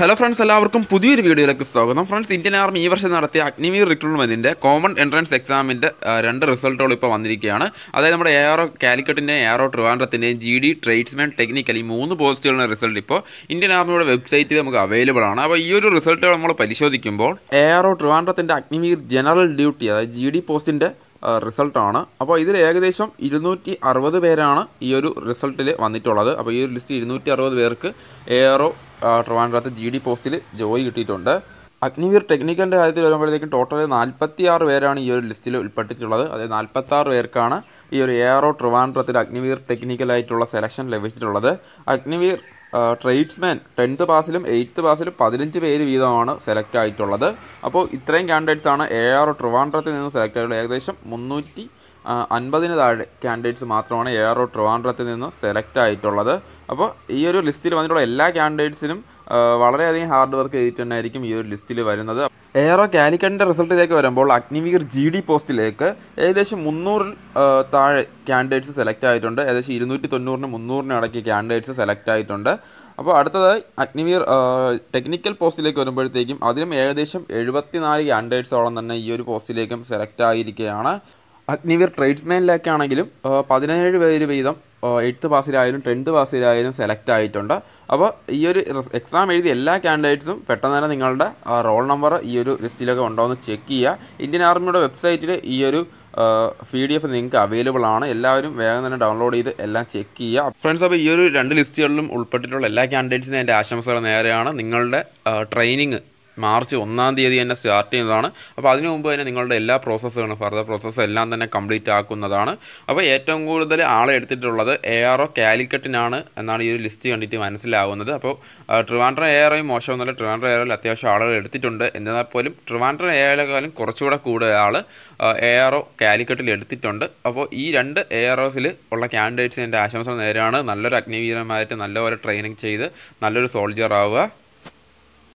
hello friends എല്ലാവർക്കും പുതിയൊരു വീഡിയോയിലേക്ക് സ്വാഗതം ഫ്രണ്ട്സ് ഇന്ത്യൻ ആർമി ഈ വർഷം നടത്തിയ അഗ്നിവീർ റിക്രൂട്ട്മെൻറ്റിൻ്റെ കോമൺ എൻട്രൻസ് എക്സാമിൻ്റെ രണ്ട് റിസൾട്ടുകൾ ഇപ്പോൾ വന്നിരിക്കുകയാണ് അതായത് നമ്മുടെ എയറോ കാലിക്കറ്റിൻ്റെയും എയറോ ട്രിവാൻഡ്രത്തിൻ്റെയും ജി ഡി ട്രേഡ്സ്മാൻ ടെക്നിക്കൽ ഈ മൂന്ന് പോസ്റ്റുകളുടെ റിസൾട്ട് ഇപ്പോൾ ഇന്ത്യൻ ആർമിയുടെ വെബ്സൈറ്റിൽ നമുക്ക് അവൈലബിൾ ആണ് അപ്പോൾ ഈ ഒരു റിസൾട്ടുകൾ നമ്മൾ പരിശോധിക്കുമ്പോൾ എയറോ ട്രിവാൻഡ്രത്തിൻ്റെ അഗ്നിവീർ ജനറൽ ഡ്യൂട്ടി അതായത് ജി ഡി പോസ്റ്റിൻ്റെ റിസൾട്ടാണ് അപ്പോൾ ഇതിൽ ഏകദേശം ഇരുന്നൂറ്റി അറുപത് പേരാണ് ഈ ഒരു റിസൾട്ടിൽ വന്നിട്ടുള്ളത് അപ്പോൾ ഈ ഒരു ലിസ്റ്റ് ഇരുന്നൂറ്റി അറുപത് പേർക്ക് എയറോ ട്രിവാൻഡ്രത്ത് ജി ഡി പോസ്റ്റിൽ ജോലി കിട്ടിയിട്ടുണ്ട് അഗ്നിവീർ ടെക്നിക്കലിൻ്റെ കാര്യത്തിൽ വരുമ്പോഴത്തേക്കും ടോട്ടൽ നാൽപ്പത്തി ആറ് പേരാണ് ഈ ഒരു ലിസ്റ്റിൽ ഉൾപ്പെട്ടിട്ടുള്ളത് അതായത് നാൽപ്പത്തി ആറ് പേർക്കാണ് ഈ ഒരു എയറോ ട്രിവാൻഡ്രത്തിൽ അഗ്നിവീർ ടെക്നിക്കലായിട്ടുള്ള സെലക്ഷൻ ലഭിച്ചിട്ടുള്ളത് അഗ്നിവീർ ട്രേഡ്സ്മാൻ ടെൻത്ത് പാസിലും എയ്ത്ത് പാസിലും പതിനഞ്ച് പേര് വീതമാണ് സെലക്ട് ആയിട്ടുള്ളത് അപ്പോൾ ഇത്രയും കാൻഡിഡേറ്റ്സ് ആണ് എ ആർ ട്രിവാൻഡ്രത്തിൽ നിന്ന് സെലക്ട് ആയിട്ടുള്ളത് ഏകദേശം മുന്നൂറ്റി അൻപതിന് താഴെ കാൻഡിഡേറ്റ്സ് മാത്രമാണ് എ ആർ ട്രിവാൻഡ്രത്തിൽ നിന്ന് സെലക്ട് ആയിട്ടുള്ളത് അപ്പോൾ ഈ ഒരു ലിസ്റ്റിൽ വന്നിട്ടുള്ള എല്ലാ കാൻഡിഡേറ്റ്സിനും വളരെയധികം ഹാർഡ് വർക്ക് ചെയ്തിട്ട് തന്നെയായിരിക്കും ഈ ഒരു ലിസ്റ്റിൽ വരുന്നത് എയറോ കാലിക്കറ്റിൻ്റെ റിസൾട്ടിലേക്ക് വരുമ്പോൾ അഗ്നിവീർ ജി ഡി പോസ്റ്റിലേക്ക് ഏകദേശം മുന്നൂറിൽ താഴെ കാൻഡിഡേറ്റ്സ് സെലക്ട് ആയിട്ടുണ്ട് ഏകദേശം ഇരുന്നൂറ്റി തൊണ്ണൂറിന് മുന്നൂറിന് ഇടയ്ക്ക് കാൻഡിഡേറ്റ്സ് സെലക്ട് ആയിട്ടുണ്ട് അപ്പോൾ അടുത്തതായി അഗ്നിവീർ ടെക്നിക്കൽ പോസ്റ്റിലേക്ക് വരുമ്പോഴത്തേക്കും അതിലും ഏകദേശം എഴുപത്തിനാല് കാൻഡിഡേറ്റ്സോളം തന്നെ ഈ ഒരു പോസ്റ്റിലേക്കും സെലക്ട് ആയിരിക്കുകയാണ് അഗ്നിവീർ ട്രേഡ്സ്മാനിലേക്കാണെങ്കിലും പതിനേഴ് പേര് വീതം എയ്ത്ത് പാസിലായാലും ടെൻത്ത് പാസിലായാലും സെലക്ട് ആയിട്ടുണ്ട് അപ്പോൾ ഈ ഒരു എക്സാം എഴുതിയ എല്ലാ കാൻഡിഡേറ്റ്സും പെട്ടെന്ന് തന്നെ നിങ്ങളുടെ റോൾ നമ്പർ ഈ ഒരു ലിസ്റ്റിലൊക്കെ ഉണ്ടോ എന്ന് ചെക്ക് ചെയ്യുക ഇന്ത്യൻ ആർമിയുടെ വെബ്സൈറ്റിൽ ഈ ഒരു പി ഡി എഫ് നിങ്ങൾക്ക് അവൈലബിൾ ആണ് എല്ലാവരും വേഗം തന്നെ ഡൗൺലോഡ് ചെയ്ത് എല്ലാം ചെക്ക് ചെയ്യുക ഫ്രണ്ട്സ് അപ്പോൾ ഈ ഒരു രണ്ട് ലിസ്റ്റുകളിലും ഉൾപ്പെട്ടിട്ടുള്ള എല്ലാ കാൻഡിഡേറ്റ്സിനും എൻ്റെ ആശംസകൾ നേരെയാണ് നിങ്ങളുടെ ട്രെയിനിങ് മാർച്ച് ഒന്നാം തീയതി തന്നെ സ്റ്റാർട്ട് ചെയ്യുന്നതാണ് അപ്പോൾ അതിനു മുമ്പ് തന്നെ നിങ്ങളുടെ എല്ലാ പ്രോസസ്സുകളും ഫർദർ പ്രോസസ്സ് എല്ലാം തന്നെ കംപ്ലീറ്റ് ആക്കുന്നതാണ് അപ്പോൾ ഏറ്റവും കൂടുതൽ ആളെ എടുത്തിട്ടുള്ളത് എ ആർ ഒ കാലിക്കറ്റിനാണ് എന്നാണ് ഈ ഒരു ലിസ്റ്റ് കണ്ടിട്ട് മനസ്സിലാവുന്നത് അപ്പോൾ ട്രിവാൻഡ്രം എ ആർ ഒയും മോശമൊന്നുമല്ല ട്രിവാൻഡ്രം എ ആറിൽ അത്യാവശ്യം ആളുകൾ എടുത്തിട്ടുണ്ട് എന്നാൽ പോലും ട്രിവാൻഡ്രം എ ആറിനെക്കാളും കുറച്ചുകൂടെ കൂടുതൽ ആൾ എ ആർ ഒ കാലിക്കറ്റിൽ എടുത്തിട്ടുണ്ട് അപ്പോൾ ഈ രണ്ട് എ ആർ ഒസിൽ ഉള്ള ക്യാൻഡിഡേറ്റ്സ് എൻ്റെ ആശംസ നേരെയാണ് നല്ലൊരു അഗ്നിവീരമായിട്ട് നല്ലപോലെ ട്രെയിനിങ് ചെയ്ത് നല്ലൊരു സോൾജിയർ ആവുക